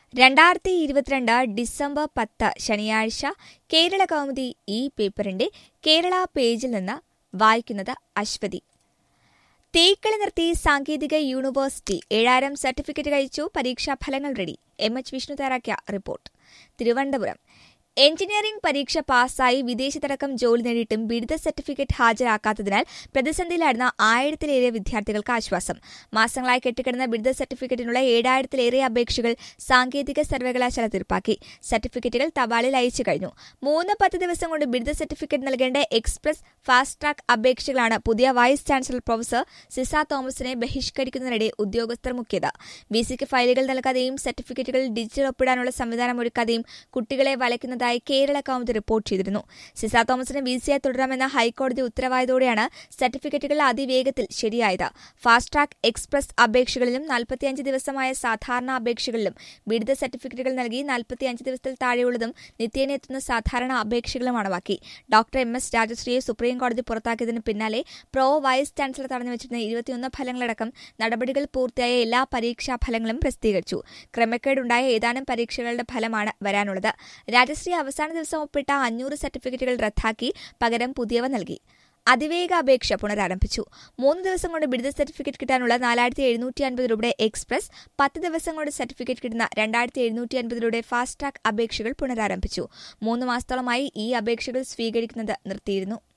രണ്ടായിരത്തി ഇരുപത്തിരണ്ട് ഡിസംബർ പത്ത് ശനിയാഴ്ച കേരള കൗമുദി ഈ പേപ്പറിന്റെ കേരള പേജിൽ നിന്ന് വായിക്കുന്നത് അശ്വതി തേക്കളി നിർത്തി സാങ്കേതിക യൂണിവേഴ്സിറ്റി ഏഴായിരം സർട്ടിഫിക്കറ്റ് കഴിച്ചു പരീക്ഷാ ഫലങ്ങൾ റെഡി എം എച്ച് വിഷ്ണു തയ്യാറാക്കിയ റിപ്പോർട്ട് തിരുവനന്തപുരം എഞ്ചിനീയറിംഗ് പരീക്ഷ പാസ്സായി വിദേശത്തടക്കം ജോലി നേടിയിട്ടും ബിരുദ സർട്ടിഫിക്കറ്റ് ഹാജരാക്കാത്തതിനാൽ പ്രതിസന്ധിയിലായിരുന്ന ആയിരത്തിലേറെ വിദ്യാർത്ഥികൾക്ക് ആശ്വാസം മാസങ്ങളായി കെട്ടിക്കിടന്ന ബിരുദ സർട്ടിഫിക്കറ്റിനുള്ള ഏഴായിരത്തിലേറെ അപേക്ഷകൾ സാങ്കേതിക സർവകലാശാല തീർപ്പാക്കി സർട്ടിഫിക്കറ്റുകൾ തപാലിൽ അയച്ചു കഴിഞ്ഞു മൂന്ന് പത്ത് ദിവസം കൊണ്ട് ബിരുദ സർട്ടിഫിക്കറ്റ് നൽകേണ്ട എക്സ്പ്രസ് ഫാസ്റ്റ് ട്രാക്ക് അപേക്ഷകളാണ് പുതിയ വൈസ് ചാൻസലർ പ്രൊഫസർ സിസ തോമസിനെ ബഹിഷ്കരിക്കുന്നതിനിടെ ഉദ്യോഗസ്ഥർ മുക്കിയത് ബി സിക്ക് ഫയലുകൾ നൽകാതെയും സർട്ടിഫിക്കറ്റുകളിൽ ഡിജിറ്റൽ ഒപ്പിടാനുള്ള സംവിധാനം ഒരുക്കാതെയും കുട്ടികളെ വലയ്ക്കുന്നതായി കേരള കൗമുദി റിപ്പോർട്ട് ചെയ്തിരുന്നു സിസ തോമസിന് ബി സിയായി തുടരാമെന്ന ഹൈക്കോടതി ഉത്തരവായതോടെയാണ് സർട്ടിഫിക്കറ്റുകൾ അതിവേഗത്തിൽ ശരിയായത് ഫാസ്റ്റ് ട്രാക്ക് എക്സ്പ്രസ് അപേക്ഷകളിലും നാൽപ്പത്തിയഞ്ച് ദിവസമായ സാധാരണ അപേക്ഷകളിലും ബിരുദ സർട്ടിഫിക്കറ്റുകൾ നൽകി നാൽപ്പത്തിയഞ്ച് ദിവസത്തിൽ താഴെയുള്ളതും നിത്യേന എത്തുന്ന സാധാരണ അപേക്ഷകളും അണവാക്കി ഡോക്ടർ എം എസ് രാജശ്രീയെ സുപ്രീം കോടതി പുറത്താക്കിയതിന് പിന്നാലെ പ്രോ വൈസ് ചാൻസലർ തടഞ്ഞു വെച്ചിരുന്ന ഇരുപത്തിയൊന്ന് ഫലങ്ങളടക്കം നടപടികൾ പൂർത്തിയായ എല്ലാ പരീക്ഷാ ഫലങ്ങളും പ്രസിദ്ധീകരിച്ചു ക്രമക്കേടുണ്ടായ ഏതാനും പരീക്ഷകളുടെ ഫലമാണ് വരാനുള്ളത് രാജശ്രീ അവസാന ദിവസം ഒപ്പിട്ട അഞ്ഞൂറ് സർട്ടിഫിക്കറ്റുകൾ റദ്ദാക്കി പകരം പുതിയവ നൽകി അതിവേഗ അപേക്ഷ പുനരാരംഭിച്ചു മൂന്ന് ദിവസം കൊണ്ട് ബിരുദ സർട്ടിഫിക്കറ്റ് കിട്ടാനുള്ള നാലായിരത്തി എഴുന്നൂറ്റി അൻപത് രൂപയുടെ എക്സ്പ്രസ് പത്ത് ദിവസം കൊണ്ട് സർട്ടിഫിക്കറ്റ് കിട്ടുന്ന രണ്ടായിരത്തി എഴുന്നൂറ്റി അൻപത് രൂപയുടെ ഫാസ്റ്റ് ട്രാക്ക് അപേക്ഷകൾ പുനരാരംഭിച്ചു മൂന്ന് മാസത്തോളമായി ഈ അപേക്ഷകൾ സ്വീകരിക്കുന്നത് നിർത്തിയിരുന്നു